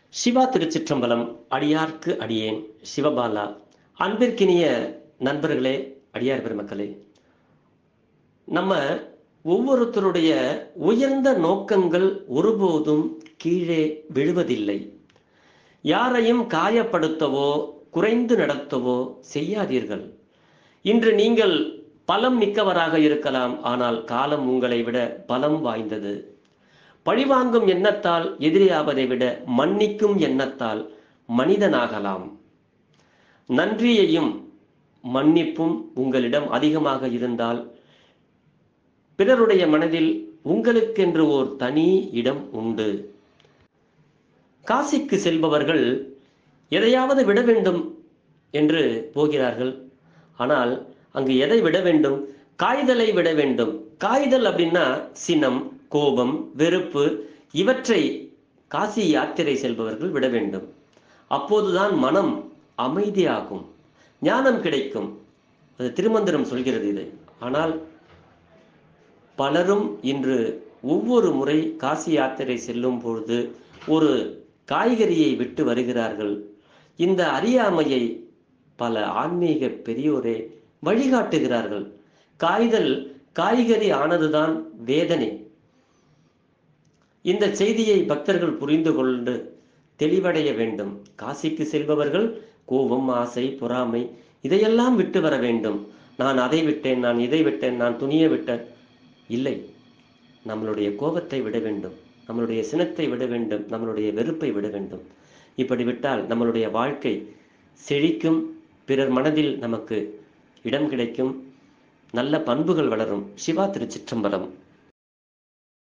சிவா திருச்சிற்றம்பலம் அடியார்க்கு அடியேன் சிவபாலா அன்பிற்கினிய நண்பர்களே அடியார் பெருமக்களே நம்ம ஒவ்வொருத்தருடைய உயர்ந்த நோக்கங்கள் ஒருபோதும் கீழே விழுவதில்லை யாரையும் காயப்படுத்தவோ குறைந்து நடத்தவோ செய்யாதீர்கள் இன்று நீங்கள் பலம் மிக்கவராக இருக்கலாம் ஆனால் காலம் உங்களை விட பலம் வாய்ந்தது பழிவாங்கும் எண்ணத்தால் எதிரியாவதை விட மன்னிக்கும் எண்ணத்தால் மனிதனாகலாம் நன்றியையும் மன்னிப்பும் உங்களிடம் அதிகமாக இருந்தால் பிறருடைய மனதில் உங்களுக்கென்று ஓர் தனி இடம் உண்டு காசிக்கு செல்பவர்கள் எதையாவது விட வேண்டும் என்று போகிறார்கள் ஆனால் அங்கு எதை விட வேண்டும் காய்தலை விட வேண்டும் காய்தல் அப்படின்னா சினம் கோபம் வெறுப்பு இவற்றை காசி யாத்திரை செல்பவர்கள் விட வேண்டும் அப்போதுதான் மனம் அமைதியாகும் ஞானம் கிடைக்கும் அது திருமந்திரம் சொல்கிறது இது ஆனால் பலரும் இன்று ஒவ்வொரு முறை காசி யாத்திரை செல்லும் பொழுது ஒரு காய்கறியை விட்டு வருகிறார்கள் இந்த அறியாமையை பல ஆன்மீக பெரியோரே வழிகாட்டுகிறார்கள் காய்தல் காய்கறி ஆனதுதான் வேதனை இந்த செய்தியை பக்தர்கள் புரிந்து கொண்டு தெளிவடைய வேண்டும் காசிக்கு செல்பவர்கள் கோபம் ஆசை பொறாமை இதையெல்லாம் விட்டு வர வேண்டும் நான் அதை விட்டேன் நான் இதை விட்டேன் நான் துணியை விட்டேன் இல்லை நம்மளுடைய கோபத்தை விட வேண்டும் நம்மளுடைய சினத்தை விட வேண்டும் நம்மளுடைய வெறுப்பை விட வேண்டும் இப்படி விட்டால் நம்மளுடைய வாழ்க்கை செழிக்கும் பிறர் மனதில் நமக்கு இடம் கிடைக்கும் நல்ல பண்புகள் வளரும் சிவா திருச்சிற்றம்பலம்